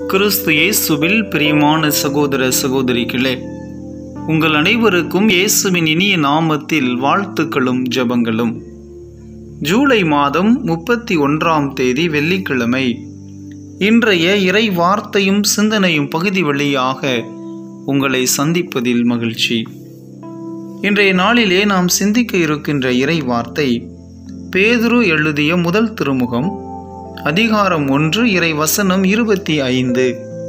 கிறிஸ்து இயேசுவில் பிரியமான சகோதர சகோதரிகளே உங்கள் அனைவருக்கும் இயேசுவின் இனிய நாமத்தில் வாழ்த்துக்களும் ஜெபங்களும் ஜூலை மாதம் முப்பத்தி ஒன்றாம் தேதி வெள்ளிக்கிழமை இன்றைய இறை வார்த்தையும் சிந்தனையும் பகுதி வழியாக உங்களை சந்திப்பதில் மகிழ்ச்சி இன்றைய நாளிலே நாம் சிந்திக்க இருக்கின்ற இறை வார்த்தை பேதுரு எழுதிய முதல் திருமுகம் அதிகாரம் ஒன்று இறை வசனம் இருபத்தி ஐந்து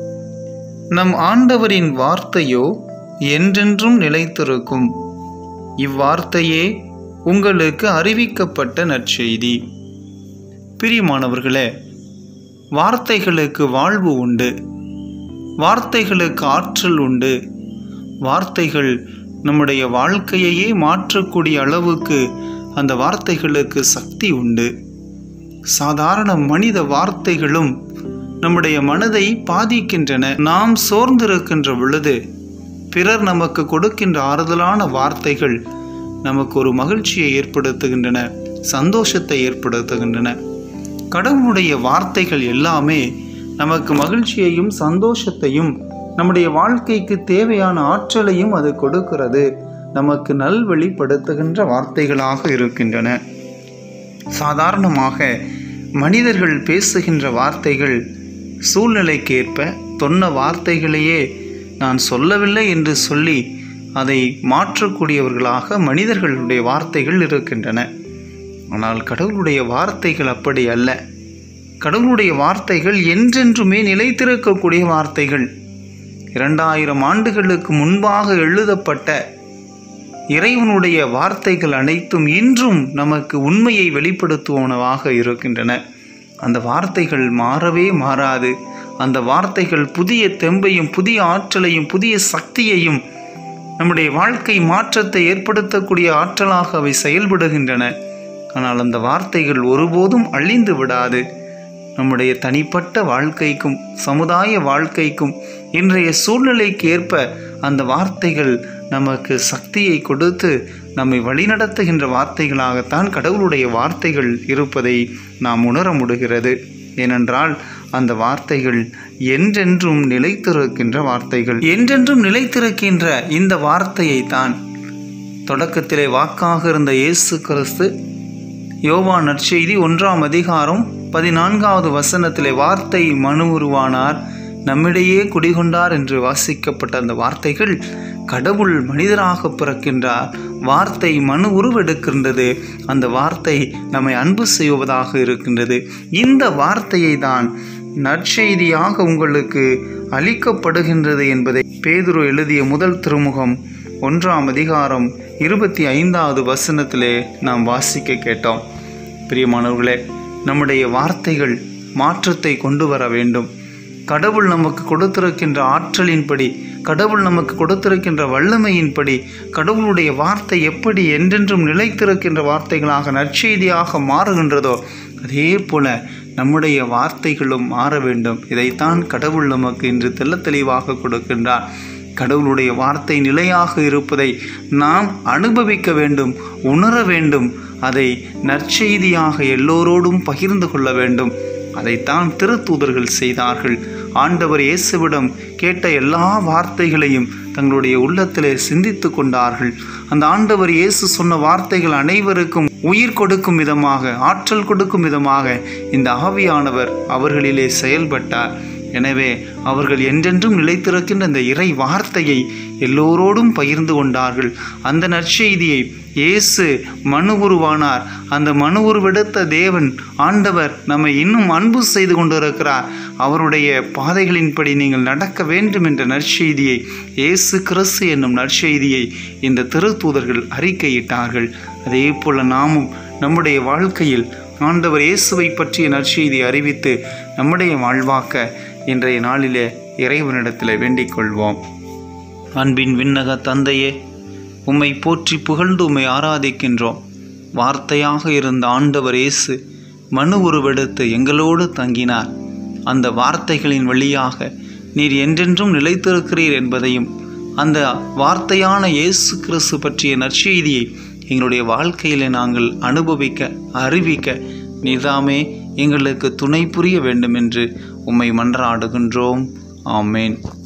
நம் ஆண்டவரின் வார்த்தையோ என்றென்றும் நிலைத்திருக்கும் இவ்வார்த்தையே உங்களுக்கு அறிவிக்கப்பட்ட நற்செய்தி பிரியமானவர்களே வார்த்தைகளுக்கு வாழ்வு உண்டு வார்த்தைகளுக்கு ஆற்றல் உண்டு வார்த்தைகள் நம்முடைய வாழ்க்கையையே மாற்றக்கூடிய அளவுக்கு அந்த வார்த்தைகளுக்கு சக்தி உண்டு சாதாரண மனித வார்த்தைகளும் நம்முடைய மனதை பாதிக்கின்றன நாம் சோர்ந்திருக்கின்ற பொழுது பிறர் நமக்கு கொடுக்கின்ற ஆறுதலான வார்த்தைகள் நமக்கு ஒரு மகிழ்ச்சியை ஏற்படுத்துகின்றன சந்தோஷத்தை ஏற்படுத்துகின்றன கடவுளுடைய வார்த்தைகள் எல்லாமே நமக்கு மகிழ்ச்சியையும் சந்தோஷத்தையும் நம்முடைய வாழ்க்கைக்கு தேவையான ஆற்றலையும் அது கொடுக்கிறது நமக்கு நல்வழிப்படுத்துகின்ற வார்த்தைகளாக இருக்கின்றன சாதாரணமாக மனிதர்கள் பேசுகின்ற வார்த்தைகள் சூழ்நிலைக்கேற்ப சொன்ன வார்த்தைகளையே நான் சொல்லவில்லை என்று சொல்லி அதை மாற்றக்கூடியவர்களாக மனிதர்களுடைய வார்த்தைகள் இருக்கின்றன ஆனால் கடவுளுடைய வார்த்தைகள் அப்படி அல்ல கடவுளுடைய வார்த்தைகள் என்றென்றுமே நிலைத்திருக்கக்கூடிய வார்த்தைகள் இரண்டாயிரம் ஆண்டுகளுக்கு முன்பாக எழுதப்பட்ட இறைவனுடைய வார்த்தைகள் அனைத்தும் இன்றும் நமக்கு உண்மையை வெளிப்படுத்துவனவாக இருக்கின்றன அந்த வார்த்தைகள் மாறவே மாறாது அந்த வார்த்தைகள் புதிய தெம்பையும் புதிய ஆற்றலையும் புதிய சக்தியையும் நம்முடைய வாழ்க்கை மாற்றத்தை ஏற்படுத்தக்கூடிய ஆற்றலாக அவை செயல்படுகின்றன ஆனால் அந்த வார்த்தைகள் ஒருபோதும் அழிந்து விடாது நம்முடைய தனிப்பட்ட வாழ்க்கைக்கும் சமுதாய வாழ்க்கைக்கும் இன்றைய சூழ்நிலைக்கு ஏற்ப அந்த வார்த்தைகள் நமக்கு சக்தியை கொடுத்து நம்மை வழிநடத்துகின்ற வார்த்தைகளாகத்தான் கடவுளுடைய வார்த்தைகள் இருப்பதை நாம் உணர முடிகிறது ஏனென்றால் அந்த வார்த்தைகள் என்றென்றும் நிலைத்திருக்கின்ற வார்த்தைகள் என்றென்றும் நிலைத்திருக்கின்ற இந்த வார்த்தையை தான் தொடக்கத்திலே வாக்காக இருந்த இயேசு கிறிஸ்து யோவா நற்செய்தி ஒன்றாம் அதிகாரம் பதினான்காவது வசனத்திலே வார்த்தை மனு உருவானார் நம்மிடையே குடிகொண்டார் என்று வாசிக்கப்பட்ட அந்த வார்த்தைகள் கடவுள் மனிதராக பிறக்கின்றார் வார்த்தை மனு உருவெடுக்கின்றது அந்த வார்த்தை நம்மை அன்பு செய்வதாக இருக்கின்றது இந்த வார்த்தையை தான் நற்செய்தியாக உங்களுக்கு அளிக்கப்படுகின்றது என்பதை பேதுரு எழுதிய முதல் திருமுகம் ஒன்றாம் அதிகாரம் இருபத்தி ஐந்தாவது வசனத்திலே நாம் வாசிக்க கேட்டோம் பிரியமானவர்களே நம்முடைய வார்த்தைகள் மாற்றத்தை கொண்டு வர வேண்டும் கடவுள் நமக்கு கொடுத்திருக்கின்ற ஆற்றலின்படி கடவுள் நமக்கு கொடுத்திருக்கின்ற வல்லமையின்படி கடவுளுடைய வார்த்தை எப்படி என்றென்றும் நிலைத்திருக்கின்ற வார்த்தைகளாக நற்செய்தியாக மாறுகின்றதோ அதே போல நம்முடைய வார்த்தைகளும் மாற வேண்டும் இதைத்தான் கடவுள் நமக்கு இன்று தெல்ல தெளிவாக கொடுக்கின்றார் கடவுளுடைய வார்த்தை நிலையாக இருப்பதை நாம் அனுபவிக்க வேண்டும் உணர வேண்டும் அதை நற்செய்தியாக எல்லோரோடும் பகிர்ந்து கொள்ள வேண்டும் அதைத்தான் திருத்தூதர்கள் செய்தார்கள் ஆண்டவர் இயேசுவிடம் கேட்ட எல்லா வார்த்தைகளையும் தங்களுடைய உள்ளத்திலே சிந்தித்து கொண்டார்கள் அந்த ஆண்டவர் இயேசு சொன்ன வார்த்தைகள் அனைவருக்கும் உயிர் கொடுக்கும் விதமாக ஆற்றல் கொடுக்கும் விதமாக இந்த ஆவியானவர் அவர்களிலே செயல்பட்டார் எனவே அவர்கள் என்றென்றும் நிலைத்திருக்கின்ற இந்த இறை வார்த்தையை எல்லோரோடும் பகிர்ந்து கொண்டார்கள் அந்த நற்செய்தியை இயேசு மனு உருவானார் அந்த மனு உருவெடுத்த தேவன் ஆண்டவர் நம்மை இன்னும் அன்பு செய்து கொண்டிருக்கிறார் அவருடைய பாதைகளின்படி நீங்கள் நடக்க வேண்டும் என்ற நற்செய்தியை இயேசு கிறிஸ்து என்னும் நற்செய்தியை இந்த திருத்தூதர்கள் அறிக்கையிட்டார்கள் அதே போல நாமும் நம்முடைய வாழ்க்கையில் ஆண்டவர் இயேசுவை பற்றிய நற்செய்தி அறிவித்து நம்முடைய வாழ்வாக்க இன்றைய நாளிலே இறைவனிடத்தில் வேண்டிக் கொள்வோம் அன்பின் விண்ணக தந்தையே உம்மை போற்றி புகழ்ந்து உம்மை ஆராதிக்கின்றோம் வார்த்தையாக இருந்த ஆண்டவர் இயேசு மனு உருவெடுத்து எங்களோடு தங்கினார் அந்த வார்த்தைகளின் வழியாக நீர் என்றென்றும் நிலைத்திருக்கிறீர் என்பதையும் அந்த வார்த்தையான இயேசு கிறிஸ்து பற்றிய நற்செய்தியை எங்களுடைய வாழ்க்கையிலே நாங்கள் அனுபவிக்க அறிவிக்க நீதாமே எங்களுக்கு துணை புரிய வேண்டும் என்று உம்மை மன்றாடுகின்றோம் ஆமேன்